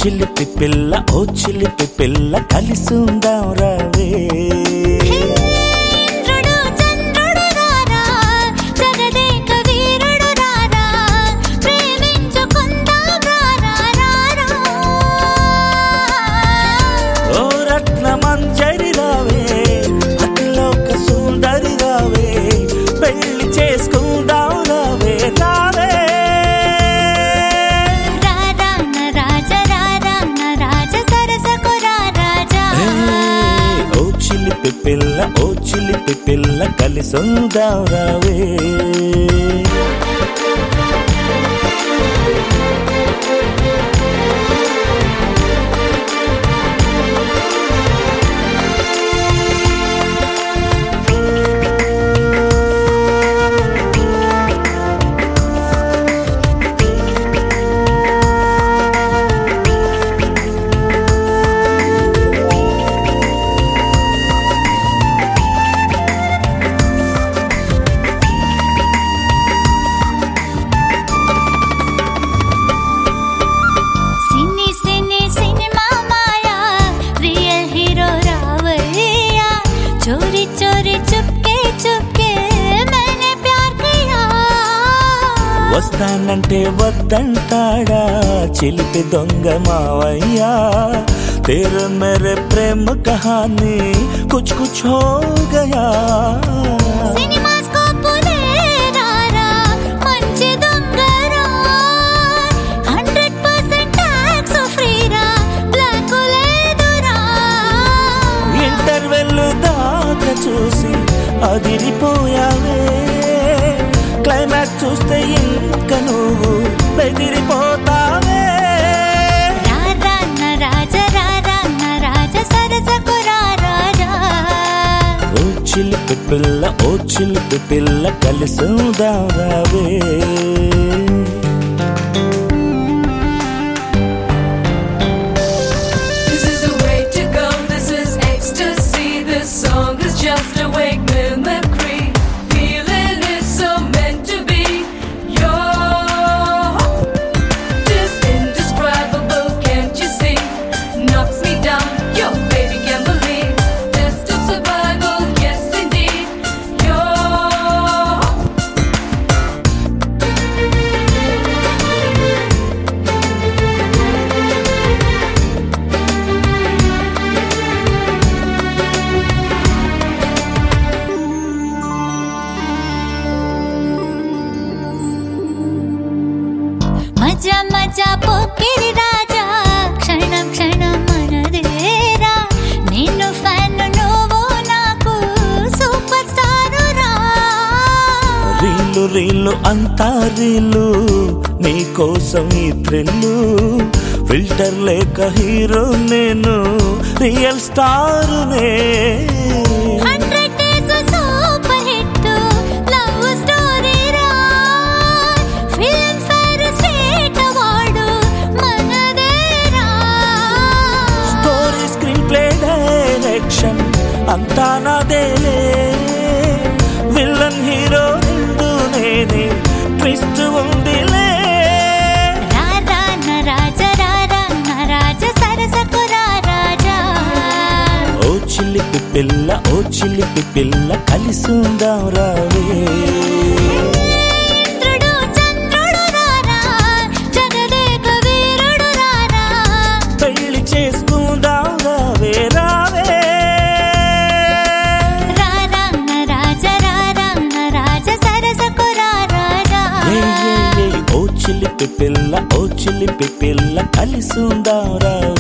చిలిపి పిల్ల ఓ చిలిపి పిల్ల కలిసి ఉందాం రావే ఇంద్రుడు చంద్రుడు రారా జగదేక వీరుడు రారా ప్రేమించుకుందాం రారా రారా ఓ రత్న మంజరి రావే అతిలోక సుందరి రావే పెళ్లి చేసుకుందాం రావే రావే రారా నా రాజ రారా నా రాజ సరసకు రా రాజా ఏ, ఓ చిలిపి పిల్ల ఓ చిలిపి పిల్ల కలిసి ఉందాం రావే సినీ సినీ సినిమా మాయా రియల్ హీరో రావయ్యా చోరీ చోరీ చుప్కే చుప్కే मैंने प्यार किया వస్తానంటే వద్దంటాడా చిలిపి దొంగ మావయ్యా తెర మేరే ప్రేమ కహానీ కుచ్ కుచ్ హో గయా సినిమా స్కోపులే రారా మంచి దొంగరా హండ్రెడ్ పర్సెంట్ ట్యాక్స్ ఫ్రీరా బ్లాక్ లేదురా ఇంటర్వెల్ దాకా చూసి అదిరిపోయావే క్లైమాక్స్ చూస్తే ఇంకా నువ్వు బెదిరిపోతావే రారా నా రాజ రారా నా రాజ సరసకు రా రాజా ఓ చిలిపి పిల్ల ఓ చిలిపి పిల్ల కలిసి ఉందాం రావే This is the way to go, this is ecstasy. This song is just a wake mimicry. Feeling is so meant to be. You're just indescribable, can't you see? Knocks me down, your baby can't believe. Test of survival, yes indeed. You're మజా మజా పోకిరి రాజా క్షణం క్షణం మనదేరా నేను fan నువ్వు నాకు super star రా reel reel అంతా reel నీ కోసం ఈ థ్రిల్లు ఫిల్టర్ లేక హీరో నేను రియల్ స్టార్ నే hundred days super hit love story రా ఫిల్మ్ ఫేర్ స్టేట్ అవార్డు మనదేరా స్టోరీ స్క్రీన్ ప్లే డైరెక్షన్ అంతా నాదేలే విలన్ హీరో రెండు నేనే ట్విస్ట్ ఉందిలే రారా నా రాజ రారా నా రాజ సరసకు రా రాజా ఓ చిలిపి పిల్ల ఓ చిలిపి పిల్ల కలిసి ఉందాం రావే ఇంద్రుడు చంద్రుడు రారా జగదేక వీరుడు రారా పెళ్లి చేసుకుందాం రావే రావే రారా నా రాజ రారా నా రాజ సరసకు రా రాజా ఏ, ఏ, ఏ, ఓ చిలిపి పిల్ల ఓ చిలిపి పిల్ల కలిసి ఉందాం రావే